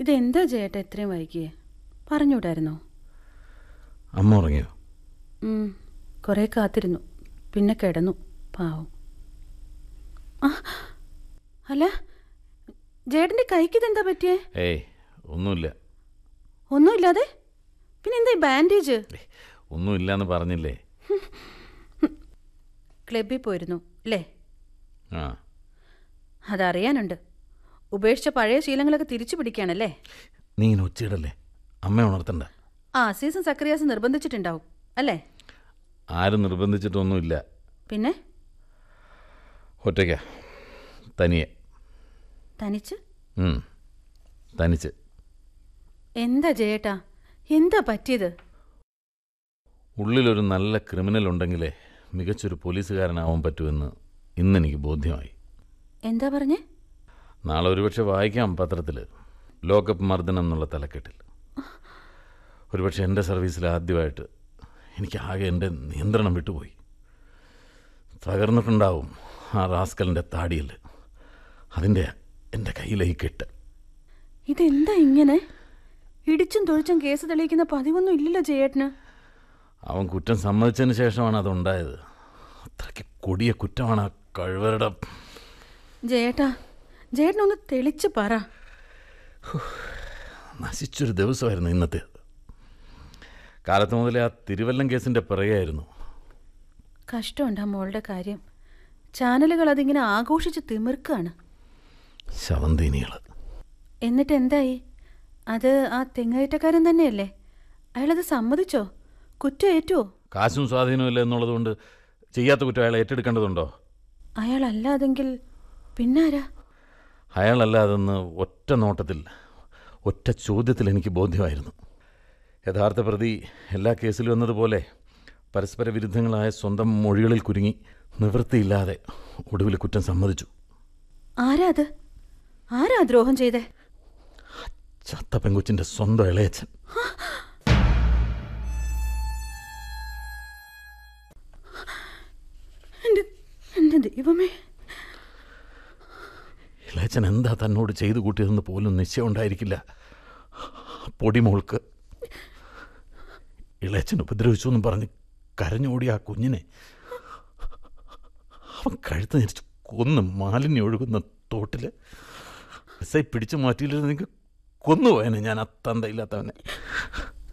ഇതെന്താ ചേട്ടാ ഇത്രയും വൈകിയേ പറഞ്ഞുവിടായിരുന്നോ അമ്മ ഉറങ്ങിയോ ഉം, കുറേ കാത്തിരുന്നു പിന്നെ കിടന്നു പാവം ആ അല്ല ജേട്ടൻ്റെ കൈക്ക് ഇതെന്താ പറ്റിയേ ഏയ് ഒന്നുമില്ല ഒന്നുമില്ലാതെ പിന്നെ എന്താ ഈ ബാൻഡേജ് ഒന്നുമില്ല എന്ന് പറഞ്ഞില്ലേ ക്ലബിൽ പോയിരുന്നു അല്ലേ ആ അതറിയാനുണ്ട് ഉപേക്ഷിച്ച പഴയ ശീലങ്ങളൊക്കെ തിരിച്ചു പിടിക്കുകയാണല്ലേ നീ ഇങ്ങനെ ഒച്ചയിടല്ലേ അമ്മ ഉണർത്തണ്ട ആ സീസൺ സക്രിയാസ് നിർബന്ധിച്ചിട്ടുണ്ടാവും അല്ലേ ആരും നിർബന്ധിച്ചിട്ടൊന്നുമില്ല പിന്നെ ഒറ്റയ്ക്ക തനിയെ തനിച്ച് ഉം. തനിച്ച് എന്താ ജയേട്ടാ എന്താ പറ്റിയത് ഉള്ളിലൊരു നല്ല ക്രിമിനൽ ഉണ്ടെങ്കിലേ മികച്ചൊരു പോലീസുകാരനാവാൻ പറ്റുമെന്ന് ഇന്നെനിക്ക് ബോധ്യമായി എന്താ പറഞ്ഞേ നാളെ ഒരുപക്ഷെ വായിക്കാം പത്രത്തിൽ ലോക്കപ്പ് മർദ്ദനം എന്നുള്ള തലക്കെട്ടിൽ ഒരുപക്ഷെ എൻ്റെ സർവീസിൽ ആദ്യമായിട്ട് എനിക്ക് ആകെ എൻ്റെ നിയന്ത്രണം വിട്ടുപോയി തകർന്നിട്ടുണ്ടാവും ആ റാസ്കലിൻ്റെ താടിയിൽ അതിൻ്റെ എൻ്റെ കയ്യിലെ ഈ കെട്ട് ഇതെന്താ ഇങ്ങനെ ഇടിച്ചും തൊഴിച്ചും കേസ് തെളിയിക്കുന്ന പതിവൊന്നും ഇല്ലല്ലോ ജയേട്ടന് അവൻ കുറ്റം സമ്മതിച്ചതിന് ശേഷമാണ് അതുണ്ടായത് അത്രയ്ക്ക് കൊടിയ കുറ്റമാണ് ആ കഴിവരുടെ ജയേട്ടാ ജയേട്ടനൊന്ന് തെളിച്ച് പറ നശിച്ചൊരു ദിവസമായിരുന്നു ഇന്നത്തേത് കാലത്ത് മുതലേ ആ തിരുവല്ലം കേസിൻ്റെ പിറകെയായിരുന്നു കഷ്ടമുണ്ട് ആ മോളുടെ കാര്യം ചാനലുകൾ അതിങ്ങനെ ആഘോഷിച്ച് തിമിർക്കാണ് ശവന്തീനികൾ എന്നിട്ട് എന്തായി അത് ആ തെങ്ങേറ്റക്കാരൻ തന്നെയല്ലേ അയാളത് സമ്മതിച്ചോ കുറ്റം ഏറ്റുവോ കാശും സ്വാധീനവും ഇല്ല എന്നുള്ളതുകൊണ്ട് ചെയ്യാത്ത കുറ്റം അയാൾ ഏറ്റെടുക്കേണ്ടതുണ്ടോ അയാളല്ലാതെങ്കിൽ പിന്നാരാ അയാളല്ലാതെന്ന് ഒറ്റ നോട്ടത്തിൽ ഒറ്റ ചോദ്യത്തിൽ എനിക്ക് ബോധ്യമായിരുന്നു യഥാർത്ഥ പ്രതി എല്ലാ കേസിലും എന്നതുപോലെ പരസ്പര വിരുദ്ധങ്ങളായ സ്വന്തം മൊഴികളിൽ കുരുങ്ങി നിവൃത്തിയില്ലാതെ ഒടുവിൽ കുറ്റം സമ്മതിച്ചു ആരാ അത് ആരാ ദ്രോഹം ചെയ്തേ ചത്ത പെങ്കൊച്ചിൻ്റെ സ്വന്തം ഇളയച്ചൻ എൻ്റെ എൻ്റെ ദൈവമേ ഇളയച്ചൻ എന്താ തന്നോട് ചെയ്തു കൂട്ടിയതെന്ന് പോലും നിശ്ചയമുണ്ടായിരിക്കില്ല പൊടിമോൾക്ക് ഇളയച്ചൻ ഉപദ്രവിച്ചു എന്നും പറഞ്ഞ് കരഞ്ഞോടിയ ആ കുഞ്ഞിനെ അവൻ കഴുത്ത് ഞരിച്ച് കൊന്ന് മാലിന്യം ഒഴുകുന്ന തോട്ടിൽ എസ് ഐ പിടിച്ചു മാറ്റിയില്ലെങ്കിൽ കൊന്നുപോയനെ ഞാൻ ആ തന്തയില്ലാത്തവനെ